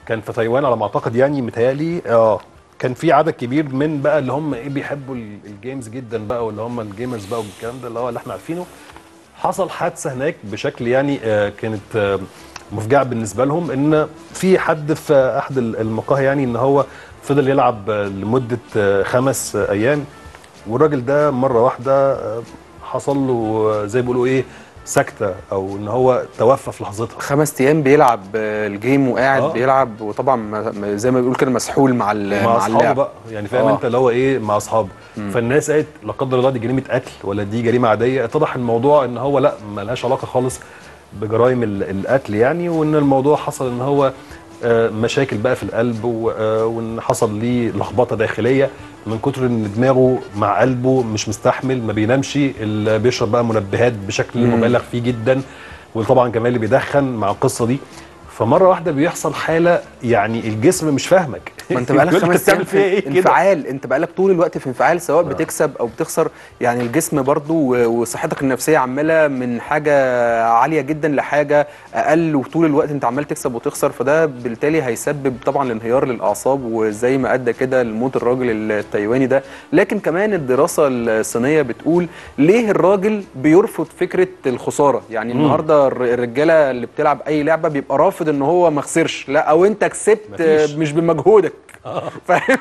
كان في تايوان على ما اعتقد يعني متهيألي اه كان في عدد كبير من بقى اللي هم ايه بيحبوا ال- الجيمز جدا بقى واللي هم الجيمرز بقى والكلام ده اللي هو اللي احنا عارفينه حصل حادثه هناك بشكل يعني آه كانت آه مفجعه بالنسبه لهم ان في حد في احد ال- المقاهي يعني ان هو فضل يلعب آه، لمده آه خمس آه ايام والراجل ده مره واحده آه، حصل له آه، زي ما بيقولوا ايه سكته او ان هو توفى في لحظتها خمس ايام بيلعب آه، الجيم وقاعد آه. بيلعب وطبعا ما- ما- زي ما بيقول كده مسحول مع ال- مع مع اصحابه اللعب بقى يعني فاهم آه. انت اللي هو ايه مع اصحابه فالناس قالت لا قدر الله دي جريمه قتل ولا دي جريمه عاديه اتضح الموضوع ان هو لا ملهاش علاقه خالص بجرائم ال- القتل يعني وان الموضوع حصل ان هو آه، مشاكل بقى في القلب و- آه، وان حصل ليه لخبطه داخليه من كتر ان دماغه مع قلبه مش مستحمل ما بينامش اللي بيشرب بقى منبهات بشكل مم. مبالغ فيه جدا وطبعا كمان اللي بيدخن مع القصه دي فمره واحده بيحصل حاله يعني الجسم مش فاهمك ما انت بقالك بيقول لك خمس ايام بتعمل فيها في ايه كده انفعال انت بقالك طول الوقت في انفعال سواء بتكسب او بتخسر يعني الجسم برضو و- وصحتك النفسيه عماله من حاجه عاليه جدا لحاجه اقل وطول الوقت انت عمال تكسب وتخسر فده بالتالي هيسبب طبعا انهيار للاعصاب وزي ما ادى كده لموت الراجل التايواني ده لكن كمان الدراسه الصينيه بتقول ليه الراجل بيرفض فكره الخساره يعني مم. النهارده الر- الرجاله اللي بتلعب اي لعبه بيبقى رافض ان هو ما خسرش لا او انت كسبت مفيش. مش بمجهودك فاهم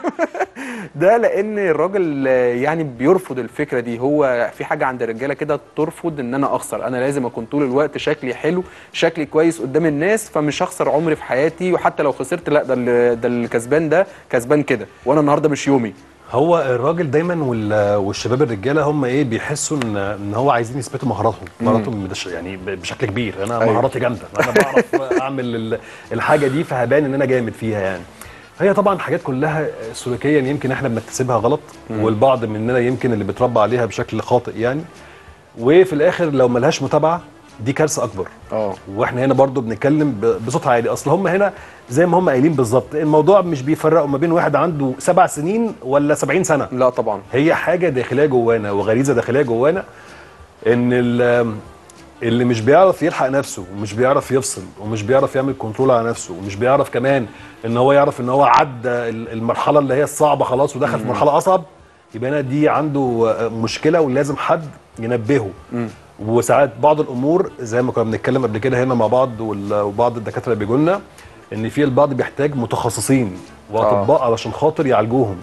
ده لان الراجل يعني بيرفض الفكره دي هو في حاجه عند الرجاله كده ترفض ان انا اخسر انا لازم اكون طول الوقت شكلي حلو شكلي كويس قدام الناس فمش هخسر عمري في حياتي وحتى لو خسرت لا ده اللي- ده الكسبان ده كسبان كده وانا النهارده مش يومي هو الراجل دايما وال- والشباب الرجاله هم ايه بيحسوا ان ان هو عايزين يثبتوا مهاراتهم مهاراتهم بدش- يعني ب- بشكل كبير انا أيوة. مهاراتي جامده انا بعرف اعمل ال- الحاجه دي فهبان ان انا جامد فيها يعني هي طبعا حاجات كلها سلوكيا يمكن احنا بنكتسبها غلط والبعض مننا يمكن اللي بيتربى عليها بشكل خاطئ يعني وفي الاخر لو ملهاش متابعه دي كارثه اكبر اه واحنا هنا برضو بنتكلم ب- بصوت عالي اصل هم هنا زي ما هم قايلين بالظبط الموضوع مش بيفرقوا ما بين واحد عنده سبع سنين ولا سبعين سنه لا طبعا هي حاجه داخليه جوانا وغريزه داخليه جوانا ان ال- اللي مش بيعرف يلحق نفسه ومش بيعرف يفصل ومش بيعرف يعمل كنترول على نفسه ومش بيعرف كمان ان هو يعرف ان هو عدى ال- المرحله اللي هي الصعبه خلاص ودخل في مرحله اصعب يبقى هنا دي عنده مشكله ولازم حد ينبهه وساعات بعض الامور زي ما كنا بنتكلم قبل كده هنا مع بعض وال- وبعض الدكاتره بيجوا لنا ان في البعض بيحتاج متخصصين واطباء علشان خاطر يعالجوهم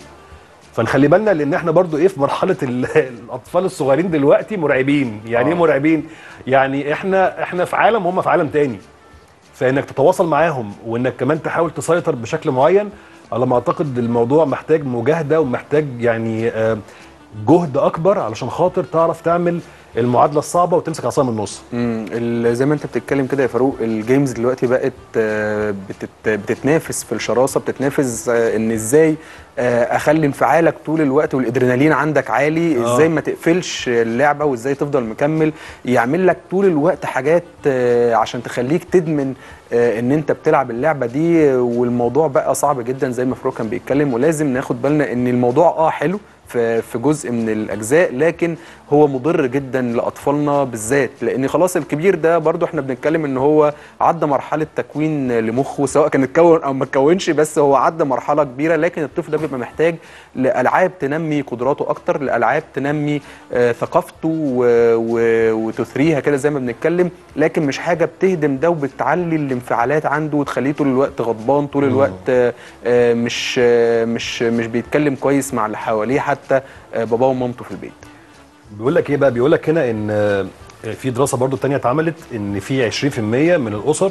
فنخلي بالنا لان احنا برضو ايه في مرحله ال- الاطفال الصغيرين دلوقتي مرعبين يعني ايه آه. مرعبين يعني احنا احنا في عالم وهم في عالم تاني فانك تتواصل معاهم وانك كمان تحاول تسيطر بشكل معين على ما اعتقد الموضوع محتاج مجاهده ومحتاج يعني آه، جهد اكبر علشان خاطر تعرف تعمل المعادله الصعبه وتمسك عصا من النص امم ال- زي ما انت بتتكلم كده يا فاروق الجيمز دلوقتي بقت آه، بتت بتتنافس في الشراسه بتتنافس آه، ان ازاي آه، اخلي انفعالك طول الوقت والادرينالين عندك عالي آه. ازاي ما تقفلش اللعبه وازاي تفضل مكمل يعمل لك طول الوقت حاجات آه، عشان تخليك تدمن آه، ان انت بتلعب اللعبه دي والموضوع بقى صعب جدا زي ما فاروق كان بيتكلم ولازم ناخد بالنا ان الموضوع اه حلو في في جزء من الاجزاء لكن هو مضر جدا لاطفالنا بالذات لان خلاص الكبير ده برضو احنا بنتكلم ان هو عدى مرحله تكوين لمخه سواء كان اتكون او ما اتكونش بس هو عدى مرحله كبيره لكن الطفل ده بيبقى محتاج لالعاب تنمي قدراته اكتر لالعاب تنمي آه ثقافته و- و- وتثريها كده زي ما بنتكلم لكن مش حاجه بتهدم ده وبتعلي الانفعالات عنده وتخليه طول الوقت غضبان طول الوقت آه، آه، مش آه، مش مش بيتكلم كويس مع اللي حواليه حتى آه، باباه ومامته في البيت بيقول لك ايه بقى بيقول لك هنا ان آه، في دراسه برضو تانية اتعملت ان في 20% من الاسر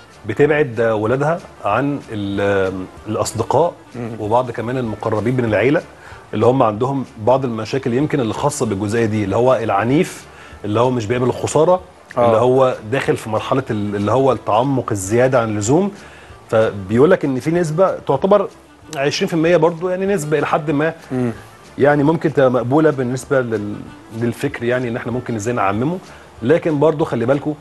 بتبعد آه، ولادها عن ال- آه، الاصدقاء وبعض كمان المقربين من العيله اللي هم عندهم بعض المشاكل يمكن اللي خاصه بالجزئيه دي اللي هو العنيف اللي هو مش بيقبل الخساره آه. اللي هو داخل في مرحله ال- اللي هو التعمق الزياده عن اللزوم فبيقول لك ان في نسبه تعتبر 20% برضو يعني نسبه الى حد ما يعني ممكن تبقى مقبوله بالنسبه لل... للفكر يعني ان احنا ممكن ازاي نعممه لكن برضو خلي بالكم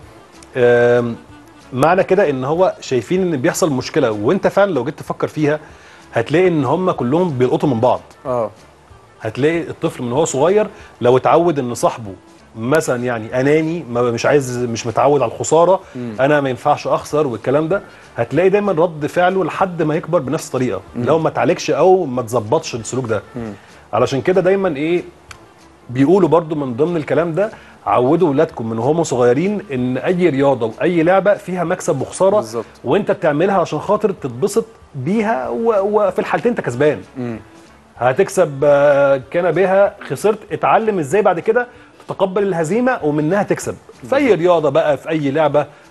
آم، معنى كده ان هو شايفين ان بيحصل مشكله وانت فعلا لو جيت تفكر فيها هتلاقي ان هم كلهم بيلقطوا من بعض اه هتلاقي الطفل من هو صغير لو اتعود ان صاحبه مثلا يعني اناني ما مش عايز مش متعود على الخساره انا ما ينفعش اخسر والكلام ده هتلاقي دايما رد فعله لحد ما يكبر بنفس الطريقه لو ما تعالجش او ما تظبطش السلوك ده علشان كده دايما ايه بيقولوا برضو من ضمن الكلام ده عودوا اولادكم من هم صغيرين ان اي رياضه واي لعبه فيها مكسب وخساره بالظبط. وانت بتعملها عشان خاطر تتبسط بيها و- وفي الحالتين انت كسبان هتكسب آه، كان بها خسرت اتعلم ازاي بعد كده تتقبل الهزيمه ومنها تكسب في اي رياضه بقى في اي لعبه